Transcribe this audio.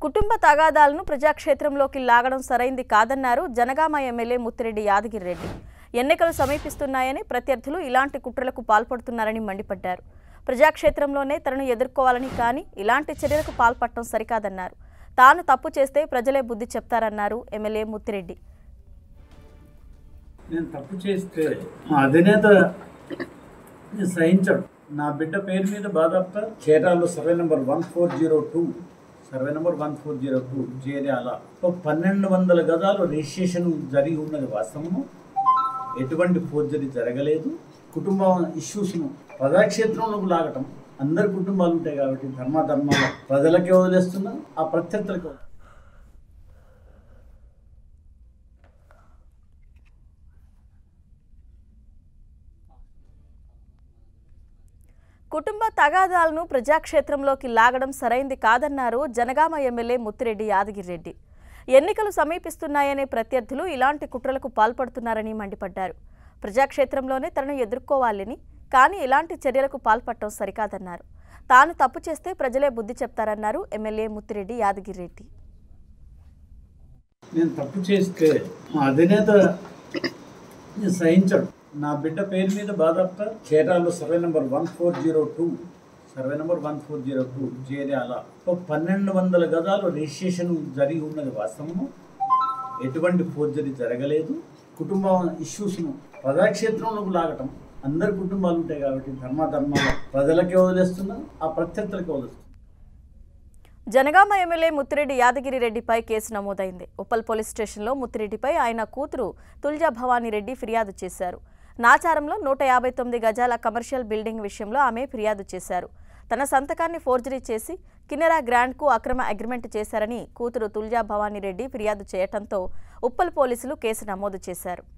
కుటుంబ తగాదాలను ప్రజాక్షేత్రంలోకి లాగడం సరైంది కాదన్నారు జనగామ ఎమ్మెల్యే ముత్తిరెడ్డి యాదగిరి రెడ్డి ఎన్నికలు సమీపిస్తున్నాయని ప్రత్యర్థులు ఇలాంటి కుట్రలకు పాల్పడుతున్నారని మండిపడ్డారు ప్రజాక్షేత్రంలోనే తనను ఎదుర్కోవాలని కానీ ఇలాంటి చర్యలకు పాల్పడటం సరికాదన్నారు తాను తప్పు చేస్తే ప్రజలే బుద్ధి చెప్తారన్నారు ఎమ్మెల్యే ముత్తిరెడ్డి నేను తప్పు చేస్తే మా అధినేత నేను సహించడు నా బిడ్డ పేరు మీద బాధాప్త చీరాల్లో survey number one four zero two survey number one four zero two చేరాల ఒక పన్నెండు వందల గదాలు రిజిస్ట్రేషన్ జరిగి ఉన్నది వాస్తవము ఎటువంటి ఫోర్జరీ జరగలేదు కుటుంబ ఇష్యూస్ను ప్రజాక్షేత్రంలోకి లాగటం అందరి కుటుంబాలు ఉంటాయి కాబట్టి ధర్మాధర్మాల ప్రజలకే వదిలేస్తున్నా ఆ ప్రత్యర్థులకు కుటుంబ తగాదాలను ప్రజాక్షేత్రంలోకి లాగడం సరైంది కాదన్నారు జనగామ ఎమ్మెల్యే ముత్తిరెడ్డి యాదగిరిరెడ్డి ఎన్నికలు సమీపిస్తున్నాయనే ప్రత్యర్థులు ఇలాంటి కుట్రలకు పాల్పడుతున్నారని మండిపడ్డారు ప్రజాక్షేత్రంలోనే తనను ఎదుర్కోవాలని కానీ ఇలాంటి చర్యలకు పాల్పడటం సరికాదన్నారు తాను తప్పు చేస్తే ప్రజలే బుద్ధి చెప్తారన్నారు ఎమ్మెల్యే ముత్తిరెడ్డి యాదగిరిరెడ్డి నేను తప్పు చేస్తే మా అధినేత నేను సహించడు నా బిడ్డ పేరు మీద బాధాప్త చీరాల్లో survey number one four zero two survey number one four zero two చేరాల ఒక పన్నెండు వందల గదాలు రిజిస్ట్రేషన్ జరిగి ఉన్నది వాస్తవము ఎటువంటి ఫోర్జరీ జరగలేదు కుటుంబ ఇష్యూస్ను ప్రజాక్షేత్రంలోకి లాగటం అందరి కుటుంబాలు ఉంటాయి కాబట్టి ధర్మాధర్మాల ప్రజలకే వదిలేస్తున్నా ఆ ప్రత్యర్థులకే వదిలేస్తున్నా జనగామ ఎమ్మెల్యే ముత్తిరెడ్డి యాదగిరి రెడ్డిపై కేసు నమోదైంది ఉప్పల్ పోలీస్ స్టేషన్లో ముత్తిరెడ్డిపై ఆయన కూతురు తుల్జా భవానీ రెడ్డి ఫిర్యాదు చేశారు నాచారంలో నూట యాభై తొమ్మిది గజాల కమర్షియల్ బిల్డింగ్ విషయంలో ఆమె ఫిర్యాదు చేశారు తన సంతకాన్ని ఫోర్జరీ చేసి కిన్నెరా గ్రాండ్కు అక్రమ అగ్రిమెంట్ చేశారని కూతురు తుల్జా భవానీ రెడ్డి ఫిర్యాదు చేయటంతో ఉప్పల్ పోలీసులు కేసు నమోదు చేశారు